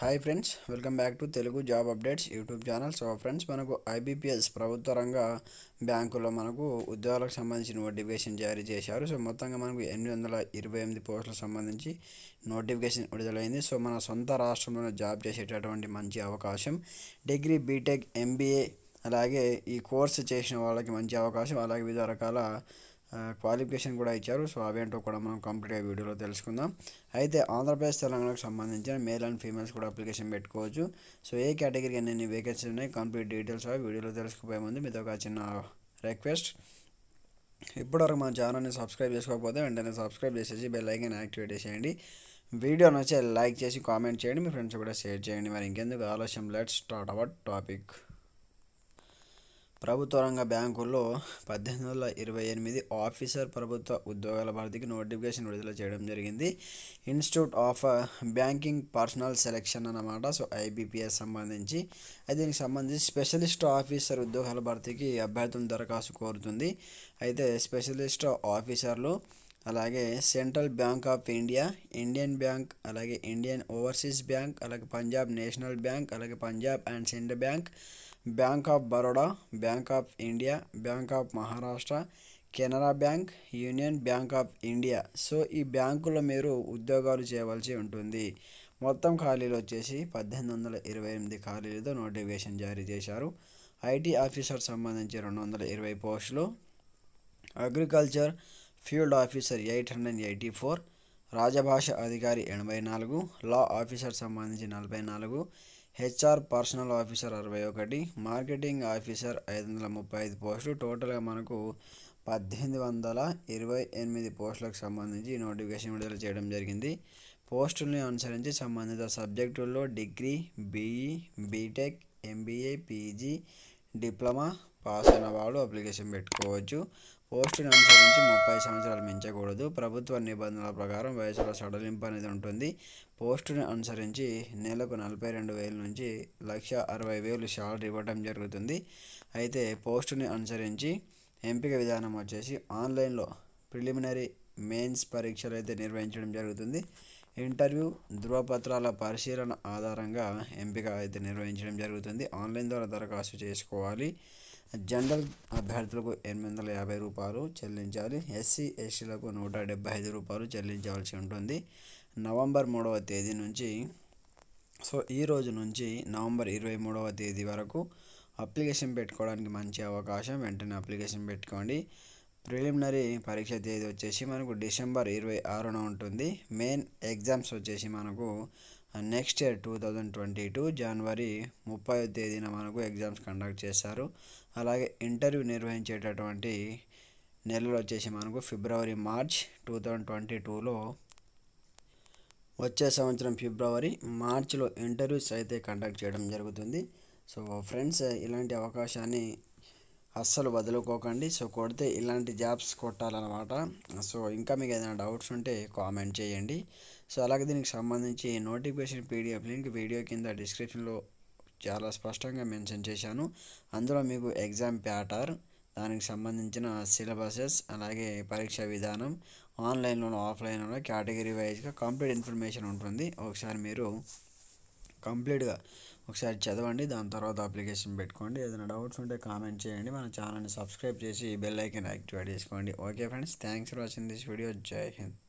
hi friends welcome back to Telugu job updates YouTube channel so friends మనకు IBPS ప్రభుత్వ రంగ బ్యాంకులో మనకు ఉద్యోగాలకు సంబంధించి నోటిఫికేషన్ జారీ చేశారు సో మొత్తంగా మనకు ఎనిమిది వందల ఇరవై ఎనిమిది పోస్టులకు సంబంధించి నోటిఫికేషన్ విడుదలైంది సో మన సొంత రాష్ట్రంలో జాబ్ చేసేటటువంటి మంచి అవకాశం డిగ్రీ బీటెక్ ఎంబీఏ అలాగే ఈ కోర్సు చేసిన వాళ్ళకి మంచి అవకాశం అలాగే వివిధ రకాల క్వాలిఫికేషన్ కూడా ఇచ్చారు సో అవేంటో కూడా మనం కంప్లీట్గా వీడియోలో తెలుసుకుందాం అయితే ఆంధ్రప్రదేశ్ తెలంగాణకు సంబంధించిన మేల్ అండ్ ఫీమేల్స్ కూడా అప్లికేషన్ పెట్టుకోవచ్చు సో ఏ కేటగిరీకి ఎన్ని వేకెన్సీస్ ఉన్నాయి కంప్లీట్ డీటెయిల్స్ అవి వీడియోలో తెలుసుకుపోయే ముందు మీతో ఒక చిన్న రిక్వెస్ట్ ఇప్పటివరకు మన ఛానల్ని సబ్స్క్రైబ్ చేసుకోకపోతే వెంటనే సబ్స్క్రైబ్ చేసేసి బెల్ ఐకాన్ యాక్టివేట్ చేసేయండి వీడియో నచ్చే లైక్ చేసి కామెంట్ చేయండి మీ ఫ్రెండ్స్ కూడా షేర్ చేయండి మరి ఇంకెందుకు ఆలస్యం లెట్ స్టార్ట్ అవర్ టాపిక్ ప్రభుత్వ రంగ బ్యాంకుల్లో పద్దెనిమిది వందల ఇరవై ఎనిమిది ఆఫీసర్ ప్రభుత్వ ఉద్యోగాల భర్తీకి నోటిఫికేషన్ విడుదల చేయడం జరిగింది institute of banking personnel selection అన్నమాట సో ఐబీపీఎస్ సంబంధించి అయితే దీనికి సంబంధించి స్పెషలిస్ట్ ఆఫీసర్ ఉద్యోగాల భర్తీకి అభ్యర్థులను దరఖాస్తు కోరుతుంది అయితే స్పెషలిస్ట్ ఆఫీసర్లు అలాగే central bank of India Indian bank అలాగే ఇండియన్ ఓవర్సీస్ బ్యాంక్ అలాగే పంజాబ్ నేషనల్ బ్యాంక్ అలాగే Punjab and Sind bank bank of Baroda bank of India bank of Maharashtra Canara bank union bank of India so ఈ బ్యాంకులో మీరు ఉద్యోగాలు చేయవలసి ఉంటుంది మొత్తం ఖాళీలు వచ్చేసి పద్దెనిమిది వందల ఇరవై ఎనిమిది ఖాళీలతో నోటిఫికేషన్ జారీ చేశారు ఐటీ ఆఫీసర్ సంబంధించి రెండు వందల ఇరవై పోస్టులు agriculture field officer eight hundred eighty four రాజభాష అధికారి ఎనభై నాలుగు లా ఆఫీసర్ సంబంధించి నలభై నాలుగు హెచ్ఆర్ పర్సనల్ ఆఫీసర్ అరవై ఒకటి మార్కెటింగ్ ఆఫీసర్ ఐదు వందల ముప్పై ఐదు పోస్టులు టోటల్గా మనకు పద్దెనిమిది వందల ఇరవై ఎనిమిది పోస్టులకు సంబంధించి నోటిఫికేషన్ విడుదల చేయడం జరిగింది పోస్టుల్ని అనుసరించి సంబంధిత సబ్జెక్టుల్లో degree BE BTech MBA PG diploma pass అయిన వాళ్ళు అప్లికేషన్ పెట్టుకోవచ్చు పోస్టుని అనుసరించి ముప్పై సంవత్సరాలు మించకూడదు ప్రభుత్వ నిబంధనల ప్రకారం వయసులో సడలింపు అనేది ఉంటుంది పోస్టుని అనుసరించి నెలకు నలభై రెండు వేల నుంచి లక్ష అరవై వేలు శాలరీ ఇవ్వడం జరుగుతుంది అయితే పోస్టుని అనుసరించి ఎంపిక విధానం వచ్చేసి ఆన్లైన్లో ప్రిలిమినరీ మెయిన్స్ పరీక్షలు అయితే నిర్వహించడం జరుగుతుంది ఇంటర్వ్యూ ధృవపత్రాల పరిశీలన ఆధారంగా ఎంపిక అయితే నిర్వహించడం జరుగుతుంది ఆన్లైన్ ద్వారా దరఖాస్తు చేసుకోవాలి జనరల్ అభ్యర్థులకు ఎనిమిది వందల యాభై రూపాయలు చెల్లించాలి ఎస్సీ ఎస్టీలకు నూట డెబ్బై ఐదు రూపాయలు చెల్లించవలసి ఉంటుంది నవంబర్ మూడవ తేదీ నుంచి సో ఈ రోజు నుంచి నవంబర్ ఇరవై మూడవ తేదీ వరకు అప్లికేషన్ పెట్టుకోవడానికి మంచి అవకాశం వెంటనే అప్లికేషన్ పెట్టుకోండి ప్రిలిమినరీ పరీక్ష తేదీ వచ్చేసి మనకు డిసెంబర్ ఇరవై ఆరున ఉంటుంది మెయిన్ ఎగ్జామ్స్ వచ్చేసి మనకు next year two thousand twenty two జనవరి ముప్పై తేదీన మనకు ఎగ్జామ్స్ కండక్ట్ చేస్తారు అలాగే ఇంటర్వ్యూ నిర్వహించేటటువంటి నెలలు వచ్చేసి మనకు ఫిబ్రవరి మార్చ్ టూ థౌజండ్ ట్వంటీ టూలో వచ్చే సంవత్సరం ఫిబ్రవరి మార్చిలో ఇంటర్వ్యూస్ అయితే కండక్ట్ చేయడం జరుగుతుంది సో ఫ్రెండ్స్ ఇలాంటి అవకాశాన్ని అస్సలు వదులుకోకండి సో కొడితే ఇలాంటి జాబ్స్ కొట్టాలన్నమాట సో ఇంకా మీకు ఏదైనా డౌట్స్ ఉంటే కామెంట్ చేయండి సో అలాగే దీనికి సంబంధించి నోటిఫికేషన్ పీడిఎఫ్ లింక్ వీడియో కింద డిస్క్రిప్షన్లో చాలా స్పష్టంగా మెన్షన్ చేశాను అందులో మీకు ఎగ్జామ్ ప్యాటర్ దానికి సంబంధించిన సిలబసెస్ అలాగే పరీక్ష విధానం ఆన్లైన్లో ఆఫ్లైన్లో కేటగిరీ వైజ్గా కంప్లీట్ ఇన్ఫర్మేషన్ ఉంటుంది ఒకసారి మీరు కంప్లీట్గా ఒకసారి చదవండి దాని తర్వాత అప్లికేషన్ పెట్టుకోండి ఏదైనా డౌట్స్ ఉంటే కామెంట్ చేయండి మన ఛానల్ని సబ్స్క్రైబ్ చేసి బెల్ ఐకన్ యాక్టివేట్ చేసుకోండి okay friends thanks for watching this video జై హింద్